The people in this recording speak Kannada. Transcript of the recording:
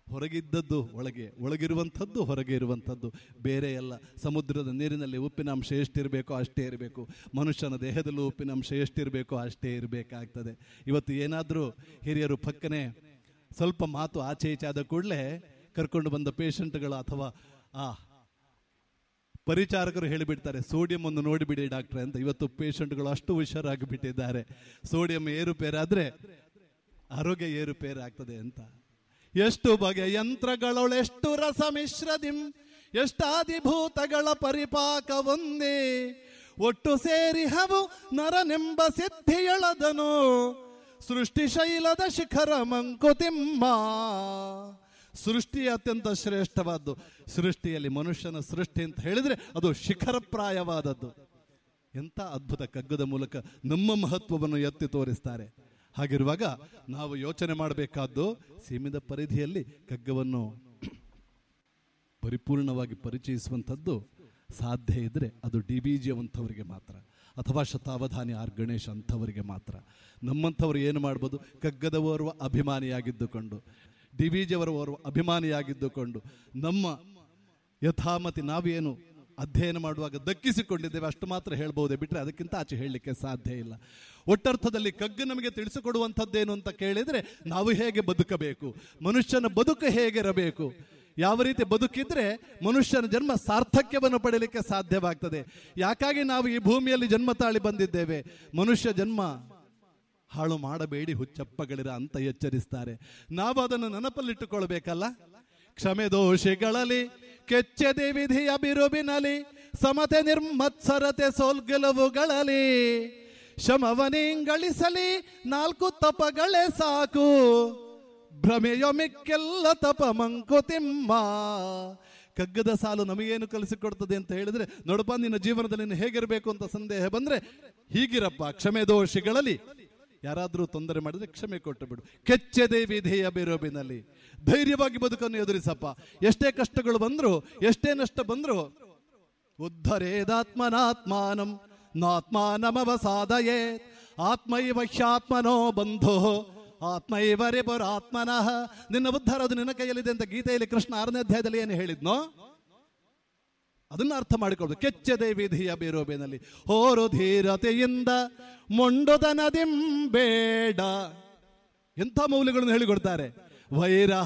ಹೊರಗಿದ್ದದ್ದು ಒಳಗೆ ಒಳಗಿರುವಂಥದ್ದು ಹೊರಗೆ ಇರುವಂಥದ್ದು ಬೇರೆ ಅಲ್ಲ ಸಮುದ್ರದ ನೀರಿನಲ್ಲಿ ಉಪ್ಪಿನಾಂಶ ಎಷ್ಟಿರಬೇಕೋ ಅಷ್ಟೇ ಇರಬೇಕು ಮನುಷ್ಯನ ದೇಹದಲ್ಲೂ ಉಪ್ಪಿನಾಂಶ ಎಷ್ಟಿರಬೇಕೋ ಅಷ್ಟೇ ಇರಬೇಕಾಗ್ತದೆ ಇವತ್ತು ಏನಾದರೂ ಹಿರಿಯರು ಪಕ್ಕನೆ ಸ್ವಲ್ಪ ಮಾತು ಆಚೆ ಈಚೆ ಆದ ಕೂಡಲೇ ಕರ್ಕೊಂಡು ಬಂದ ಪೇಷಂಟ್ಗಳು ಅಥವಾ ಆ ಪರಿಚಾರಕರು ಹೇಳಿಬಿಡ್ತಾರೆ ಸೋಡಿಯಂ ಒಂದು ನೋಡಿಬಿಡಿ ಡಾಕ್ಟ್ರೆ ಅಂತ ಇವತ್ತು ಪೇಷಂಟ್ಗಳು ಅಷ್ಟು ಹುಷಾರಾಗಿ ಬಿಟ್ಟಿದ್ದಾರೆ ಸೋಡಿಯಂ ಏರುಪೇರಾದ್ರೆ ಆರೋಗ್ಯ ಏರುಪೇರಾಗ್ತದೆ ಅಂತ ಎಷ್ಟು ಬಗೆ ಯಂತ್ರಗಳೊಳೆಷ್ಟು ರಸ ಮಿಶ್ರದಿಂ ಎಷ್ಟಾದಿಭೂತಗಳ ಪರಿಪಾಕ ಒಂದೇ ಒಟ್ಟು ಸೇರಿ ಹವು ನರನೆಂಬ ಸಿದ್ಧಿಯಳದನು ಸೃಷ್ಟಿ ಶೈಲದ ಶಿಖರ ಮಂಕುತಿಮ್ಮ ಸೃಷ್ಟಿ ಅತ್ಯಂತ ಶ್ರೇಷ್ಠವಾದ್ದು ಸೃಷ್ಟಿಯಲ್ಲಿ ಮನುಷ್ಯನ ಸೃಷ್ಟಿ ಅಂತ ಹೇಳಿದ್ರೆ ಅದು ಶಿಖರಪ್ರಾಯವಾದದ್ದು ಎಂಥ ಅದ್ಭುತ ಕಗ್ಗದ ಮೂಲಕ ನಮ್ಮ ಮಹತ್ವವನ್ನು ಎತ್ತಿ ತೋರಿಸ್ತಾರೆ ಹಾಗಿರುವಾಗ ನಾವು ಯೋಚನೆ ಮಾಡಬೇಕಾದ್ದು ಸೀಮಿತ ಪರಿಧಿಯಲ್ಲಿ ಕಗ್ಗವನ್ನು ಪರಿಪೂರ್ಣವಾಗಿ ಪರಿಚಯಿಸುವಂಥದ್ದು ಸಾಧ್ಯ ಇದ್ರೆ ಅದು ಡಿ ಬಿ ಜಿ ಅಂಥವರಿಗೆ ಮಾತ್ರ ಅಥವಾ ಶತಾವಧಾನಿ ಆರ್ ಗಣೇಶ್ ಅಂಥವರಿಗೆ ಮಾತ್ರ ನಮ್ಮಂಥವ್ರು ಏನು ಮಾಡ್ಬೋದು ಕಗ್ಗದ ಓರ್ವ ಅಭಿಮಾನಿಯಾಗಿದ್ದುಕೊಂಡು ಡಿ ಬಿ ಜಿಯವರ ಓರ್ವ ಅಭಿಮಾನಿಯಾಗಿದ್ದುಕೊಂಡು ನಮ್ಮ ಯಥಾಮತಿ ನಾವೇನು ಅಧ್ಯಯನ ಮಾಡುವಾಗ ದಕ್ಕಿಸಿಕೊಂಡಿದ್ದೇವೆ ಅಷ್ಟು ಮಾತ್ರ ಹೇಳ್ಬಹುದೇ ಬಿಟ್ಟರೆ ಅದಕ್ಕಿಂತ ಆಚೆ ಹೇಳಲಿಕ್ಕೆ ಸಾಧ್ಯ ಇಲ್ಲ ಒಟ್ಟರ್ಥದಲ್ಲಿ ಕಗ್ಗು ನಮಗೆ ತಿಳಿಸಿಕೊಡುವಂಥದ್ದೇನು ಅಂತ ಕೇಳಿದರೆ ನಾವು ಹೇಗೆ ಬದುಕಬೇಕು ಮನುಷ್ಯನ ಬದುಕು ಹೇಗಿರಬೇಕು ಯಾವ ರೀತಿ ಬದುಕಿದ್ರೆ ಮನುಷ್ಯನ ಜನ್ಮ ಸಾರ್ಥಕ್ಯವನ್ನು ಪಡೆಯಲಿಕ್ಕೆ ಸಾಧ್ಯವಾಗ್ತದೆ ಯಾಕಾಗಿ ನಾವು ಈ ಭೂಮಿಯಲ್ಲಿ ಜನ್ಮ ತಾಳಿ ಬಂದಿದ್ದೇವೆ ಮನುಷ್ಯ ಜನ್ಮ ಹಾಳು ಮಾಡಬೇಡಿ ಹುಚ್ಚಪ್ಪಗಳಿರ ಅಂತ ಎಚ್ಚರಿಸ್ತಾರೆ ನಾವು ಅದನ್ನು ನೆನಪಲ್ಲಿಟ್ಟುಕೊಳ್ಬೇಕಲ್ಲ ಕ್ಷಮೆ ದೋಷಿಗಳಲ್ಲಿ ಕೆಚ್ಚದೆ ವಿಧಿಯ ಬಿರುಬಿನಲಿ ಸಮತೆ ನಿರ್ಮತ್ಸರತೆ ಸೋಲ್ಗೆಲುವುಗಳಲ್ಲಿ ಶಮವನಿಂಗಳಿಸಲಿ ನಾಲ್ಕು ತಪಗಳೇ ಸಾಕು ಭ್ರಮೆಯ ಮಿಕ್ಕೆಲ್ಲ ತಪ ಮಂಕುತಿಮ್ಮ ಕಗ್ಗದ ಸಾಲು ನಮಗೇನು ಕಲಿಸಿಕೊಡ್ತದೆ ಅಂತ ಹೇಳಿದ್ರೆ ನೋಡಪ್ಪ ನಿನ್ನ ಜೀವನದಲ್ಲಿ ನೀನು ಹೇಗಿರಬೇಕು ಅಂತ ಸಂದೇಹ ಬಂದ್ರೆ ಹೀಗಿರಪ್ಪ ಕ್ಷಮೆ ದೋಷಿಗಳಲ್ಲಿ ಯಾರಾದರೂ ತೊಂದರೆ ಮಾಡಿದ್ರೆ ಕ್ಷಮೆ ಕೊಟ್ಟು ಬಿಡು ಕೆಚ್ಚದೆ ವಿಧೇಯ ಬೇರೋಬಿನಲ್ಲಿ ಧೈರ್ಯವಾಗಿ ಬದುಕನ್ನು ಎದುರಿಸಪ್ಪ ಎಷ್ಟೇ ಕಷ್ಟಗಳು ಬಂದ್ರು ಎಷ್ಟೇ ನಷ್ಟ ಬಂದ್ರು ಉದ್ಧರೇದಾತ್ಮನಾತ್ಮಾನಂ ನಾತ್ಮಾನಮವಸಾದಯೇ ಆತ್ಮೈವ ಹ್ಯಾತ್ಮನೋ ಬಂಧೋ ಆತ್ಮೈವ ರಿಪುರಾತ್ಮನಃ ನಿನ್ನ ಉದ್ಧಾರ ಅದು ನಿನ್ನ ಕೈಯಲ್ಲಿದೆ ಅಂತ ಗೀತೆಯಲ್ಲಿ ಕೃಷ್ಣ ಆರನೇ ಅಧ್ಯಾಯದಲ್ಲಿ ಏನು ಹೇಳಿದ್ನೋ ಅದನ್ನ ಅರ್ಥ ಮಾಡಿಕೊಳ್ಳೋದು ಕೆಚ್ಚದೆ ವಿಧಿಯ ಬೇರೋಬೇನಲ್ಲಿ ಹೋರು ಧೀರತೆಯಿಂದ ಮೊಂಡುತನದಿಂ ಬೇಡ ಎಂಥ ಮೌಲ್ಯಗಳನ್ನು ಹೇಳಿಕೊಡ್ತಾರೆ ವೈರ